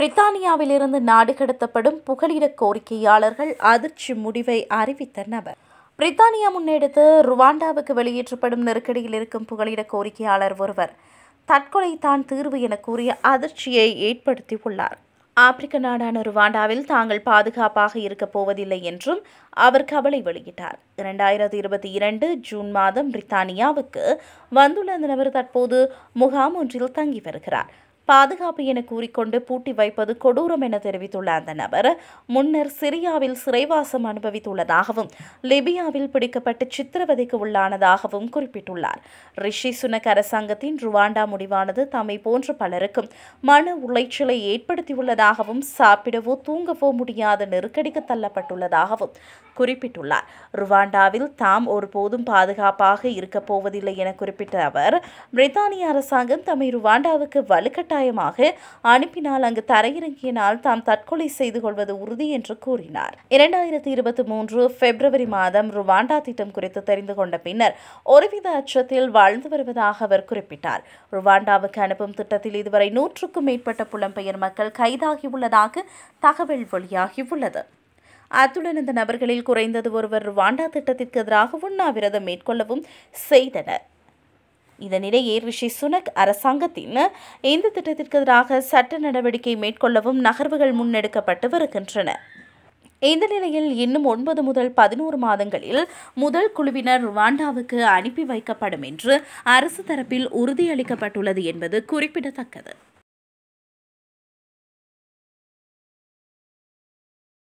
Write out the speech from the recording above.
பிரித்தானியாவிலிருந்து நாடு கடத்தப்படும் புகலிட கோரிக்கையாளர்கள் அதிர்ச்சி முடிவை அறிவித்த நபர் பிரித்தானியா முன்னெடுத்து ருவாண்டாவுக்கு வெளியேற்றப்படும் நெருக்கடியில் இருக்கும் புகலிட கோரிக்கையாளர் ஒருவர் தற்கொலை தான் தீர்வு என கூறிய அதிர்ச்சியை ஏற்படுத்தியுள்ளார் ஆப்பிரிக்க நாடான ருவாண்டாவில் தாங்கள் பாதுகாப்பாக இருக்கப் போவதில்லை என்றும் அவர் கவலை வெளியிட்டார் இரண்டாயிரத்தி இருபத்தி இரண்டு ஜூன் மாதம் பிரித்தானியாவுக்கு வந்துள்ள அந்த நபர் தற்போது முகாம் ஒன்றில் தங்கி வருகிறார் பாதுகாப்பு என கூறிக்கொண்டு பூட்டி வைப்பது கொடூரம் என தெரிவித்துள்ள அந்த நபர் முன்னர் சிரியாவில் சிறைவாசம் அனுபவித்துள்ளதாகவும் லிபியாவில் பிடிக்கப்பட்டு சித்திரவதைக்கு உள்ளானதாகவும் குறிப்பிட்டுள்ளார் ரிஷி சுனக் அரசாங்கத்தின் ருவாண்டா முடிவானது தம்மை போன்ற பலருக்கும் மன உளைச்சலை ஏற்படுத்தியுள்ளதாகவும் சாப்பிடவோ தூங்கவோ முடியாத நெருக்கடிக்கு தள்ளப்பட்டுள்ளதாகவும் குறிப்பிட்டுள்ளார் ருவாண்டாவில் தாம் ஒருபோதும் பாதுகாப்பாக இருக்கப் போவதில்லை என குறிப்பிட்ட அவர் பிரித்தானிய அரசாங்கம் தம்மை ருவாண்டாவுக்கு வலுக்கட்டாயமாக அனுப்பினால் அங்கு தரையிறங்கியனால் தாம் தற்கொலை செய்து கொள்வது உறுதி என்று கூறினார் இரண்டாயிரத்தி இருபத்தி மூன்று பிப்ரவரி மாதம் ருவாண்டா திட்டம் குறித்து தெரிந்து கொண்ட பின்னர் ஒருவித அச்சத்தில் வாழ்ந்து வருவதாக அவர் குறிப்பிட்டார் ருவாண்டாவுக்கு அனுப்பும் திட்டத்தில் இதுவரை நூற்றுக்கும் மேற்பட்ட புலம்பெயர் மக்கள் கைதாகியுள்ளதாக தகவல் வெளியாகியுள்ளது அத்துடன் இந்த நபர்களில் குறைந்தது ஒருவர் ருவாண்டா திட்டத்திற்கு எதிராக உண்ணாவிரதம் மேற்கொள்ளவும் செய்தனர் இதனிடையே ரிஷி சுனக் அரசாங்கத்தின் இந்த திட்டத்திற்கு எதிராக சட்ட நடவடிக்கை மேற்கொள்ளவும் நகர்வுகள் முன்னெடுக்கப்பட்டு வருகின்றன இந்த நிலையில் இன்னும் ஒன்பது முதல் பதினோரு மாதங்களில் முதல் குழுவினர் ருவாண்டாவுக்கு அனுப்பி வைக்கப்படும் என்று அரசு தரப்பில் உறுதியளிக்கப்பட்டுள்ளது என்பது குறிப்பிடத்தக்கது